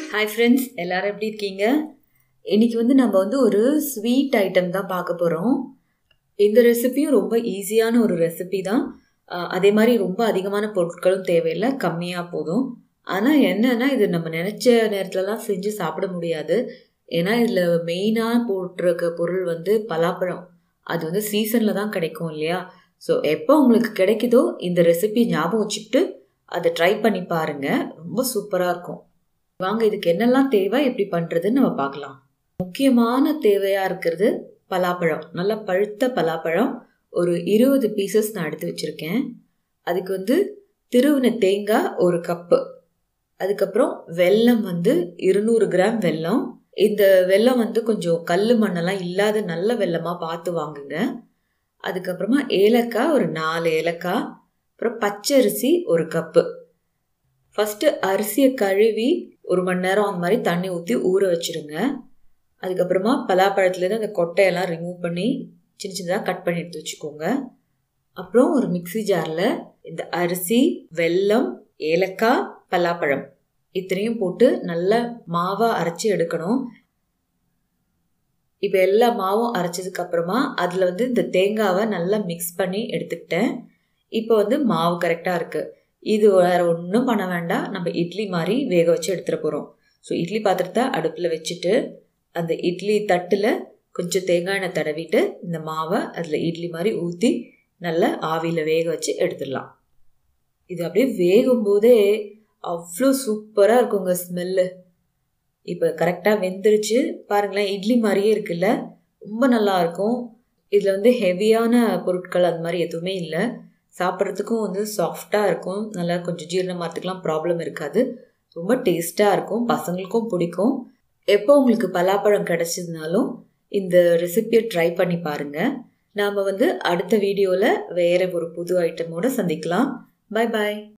hi friends எல்லாரும் எப்படி இருக்கீங்க இன்னைக்கு வந்து நம்ம வந்து ஒரு ஸ்வீட் ஐட்டம் தான் பார்க்க போகிறோம் இந்த ரெசிபியும் ரொம்ப ஈஸியான ஒரு ரெசிபி தான் அஹ் அதே மாதிரி ரொம்ப அதிகமான பொருட்களும் தேவையில்லை கம்மியாக போதும் ஆனால் என்னன்னா இது நம்ம நினச்ச நேரத்துலலாம் செஞ்சு சாப்பிட முடியாது ஏன்னா இதில் மெயினாக போட்டிருக்க பொருள் வந்து பலாப்பழம் அது வந்து சீசனில் தான் கிடைக்கும் இல்லையா ஸோ எப்போ உங்களுக்கு கிடைக்குதோ இந்த ரெசிபி ஞாபகம் வச்சுக்கிட்டு அதை ட்ரை பண்ணி பாருங்கள் ரொம்ப சூப்பராக இருக்கும் வாங்க இதுக்கு என்னெல்லாம் தேவை எப்படி பண்ணுறதுன்னு நம்ம பார்க்கலாம் முக்கியமான தேவையாக இருக்கிறது பலாப்பழம் நல்லா பழுத்த பலாப்பழம் ஒரு இருபது பீசஸ் நான் எடுத்து வச்சுருக்கேன் அதுக்கு வந்து திருவின தேங்காய் ஒரு கப்பு அதுக்கப்புறம் வெல்லம் வந்து இருநூறு கிராம் வெல்லம் இந்த வெல்லம் வந்து கொஞ்சம் கல் மண்ணெல்லாம் இல்லாத நல்ல வெல்லமாக பார்த்து வாங்குங்க அதுக்கப்புறமா ஏலக்காய் ஒரு நாலு ஏலக்காய் அப்புறம் பச்சரிசி ஒரு கப்பு ஃபஸ்ட்டு அரிசியை கழுவி ஒரு மணி நேரம் அந்த மாதிரி தண்ணி ஊற்றி ஊற வச்சுருங்க அதுக்கப்புறமா பலாப்பழத்துலேருந்து அந்த கொட்டையெல்லாம் ரிமூவ் பண்ணி சின்ன சின்னதாக கட் பண்ணி எடுத்து வச்சுக்கோங்க அப்புறம் ஒரு மிக்ஸி ஜாரில் இந்த அரிசி வெல்லம் ஏலக்காய் பலாப்பழம் இத்தனையும் போட்டு நல்ல மாவாக அரைச்சி எடுக்கணும் இப்போ எல்லா மாவும் அரைச்சதுக்கு அப்புறமா அதில் வந்து இந்த தேங்காவை நல்லா மிக்ஸ் பண்ணி எடுத்துக்கிட்டேன் இப்போ வந்து மாவு கரெக்டாக இருக்குது இது வேறு ஒன்றும் பண்ண வேண்டாம் நம்ம இட்லி மாதிரி வேக வச்சு எடுத்துகிட போகிறோம் ஸோ இட்லி பாத்திரத்தை அடுப்பில் வச்சுட்டு அந்த இட்லி தட்டில் கொஞ்சம் தேங்காய் எண்ணெய் தடவிட்டு இந்த மாவை அதில் இட்லி மாதிரி ஊற்றி நல்லா ஆவியில் வேக வச்சு எடுத்துடலாம் இது அப்படியே வேகும்போதே அவ்வளோ சூப்பராக இருக்குங்க ஸ்மெல்லு இப்போ கரெக்டாக வெந்துருச்சு பாருங்களேன் இட்லி மாதிரியே இருக்குல்ல ரொம்ப நல்லா இருக்கும் இதில் வந்து ஹெவியான பொருட்கள் அந்த மாதிரி எதுவுமே இல்லை சாப்பிட்றதுக்கும் வந்து சாஃப்டாக இருக்கும் நல்லா கொஞ்சம் ஜீரணமாகறதுக்குலாம் ப்ராப்ளம் இருக்காது ரொம்ப டேஸ்ட்டாக இருக்கும் பசங்களுக்கும் பிடிக்கும் எப்போ உங்களுக்கு பலாப்பழம் கிடச்சதுனாலும் இந்த ரெசிபியை ட்ரை பண்ணி பாருங்கள் நாம் வந்து அடுத்த வீடியோவில் வேறு ஒரு புது ஐட்டமோடு சந்திக்கலாம் பாய் பாய்